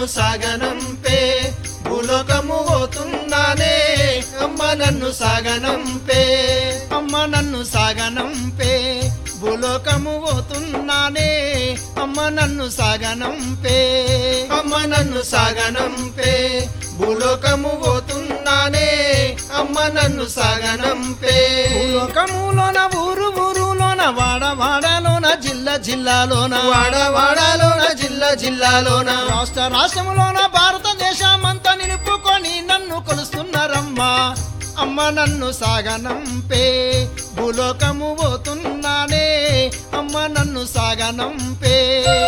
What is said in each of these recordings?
సాగనంపే భూలోకము పోతున్నానే అమ్మ నన్ను సాగనంపే అమ్మ నన్ను సాగనంపే భూలోకము పోతున్నానే అమ్మ నన్ను సాగనంపే అమ్మ నన్ను సాగనంపే భూలోకము పోతున్నానే అమ్మ నన్ను సాగనంపే భూలోకములోన ఊరు ఊరులోన వాడ వాడలోన జిల్లా జిల్లాలోన వాడ వాడలోన జిల్లా జిల్లాలోన రాష్ట్ర రాష్ట్రములోన భారతదేశమంతా నిలుపుకొని నన్ను కొలుస్తున్నారమ్మా అమ్మ నన్ను సాగనంపే భూలోకము పోతున్నానే అమ్మ నన్ను సాగనంపే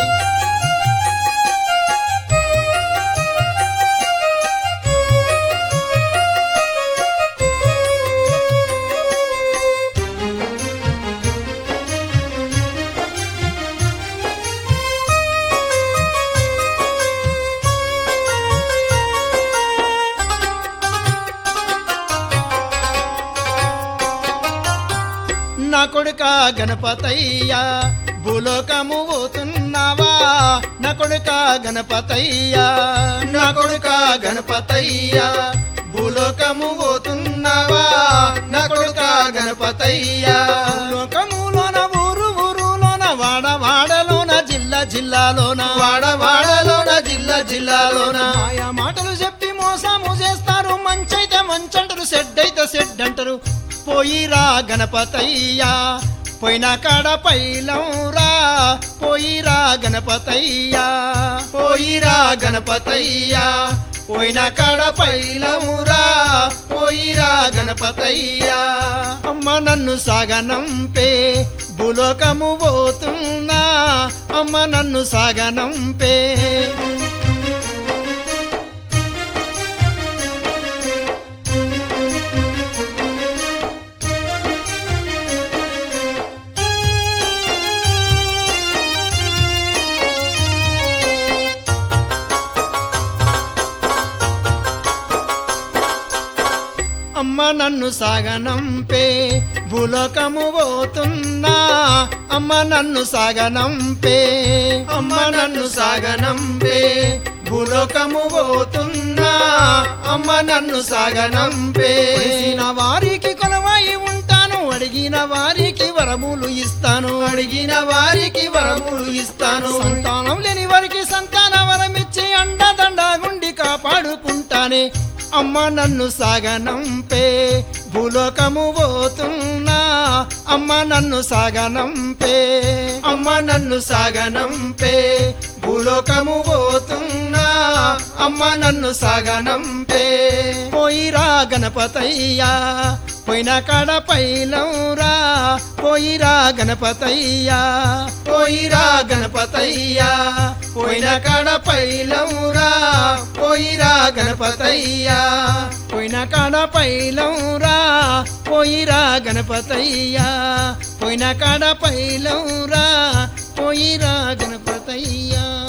నా కొడుక గణపతయ్యా భూలోకము పోతున్నావా నా కొడుక గణపతయ్యా నా కొడుక గణపతయ్యా భూలోకము పోతున్నావా నా కొడుక గణపతయ్యా లోకములోన ఊరు ఊరులోన వాడ వాడలోన జిల్లా జిల్లాలోన వాడ వాడలోన జిల్లా జిల్లాలోన ఆయా మాటలు చెప్పి మోసము చేస్తారు మంచైతే మంచంటారు సెడ్ అయితే సెడ్ అంటారు పోయిరా గణపతయ్యా పోయిన కాడ పైలంరా పోయిరా గణపతయ్యా పోయిరా గణపతయ్యా పోయిన కాడ పైలంరా పోయిరా గణపతయ్యా అమ్మ నన్ను సాగనంపే భూలోకము పోతున్నా అమ్మ నన్ను సాగనంపే అమ్మ నన్ను సాగనంపే భూలోకము పోతున్నా అమ్మ నన్ను సాగనంపే అమ్మ నన్ను సాగనంపే భూలోకము పోతున్నా అమ్మ నన్ను సాగనంపే కొలిసిన వారికి కొలవై ఉంటాను అడిగిన వారికి వరములు ఇస్తాను అడిగిన వారికి వరములు ఇస్తాను సంతానం లేని వారికి సంతాన వరమిచ్చి అండదండ గుండి కాపాడుకుంటానే అమ్మ నన్ను సాగనంపే భూలోకము పోతున్నా అమ్మ నన్ను సాగనంపే అమ్మ నన్ను సాగనంపే భూలోకము పోతున్నా అమ్మ నన్ను సాగనంపే పోయిరా గణపతయ్యా పోయిన కాడ పైలంరా పోయిరా గణపతయ్యా పోయిరా గణపతయ్యా పోయిన కాడ పైలంరా పోయిరా గణపతయ్యా పోయిన కాడ పైలంరా పోయిరా గణపతయ్యా పోయిన కాడ పైలంరా పోయిరా గణపతయ్యా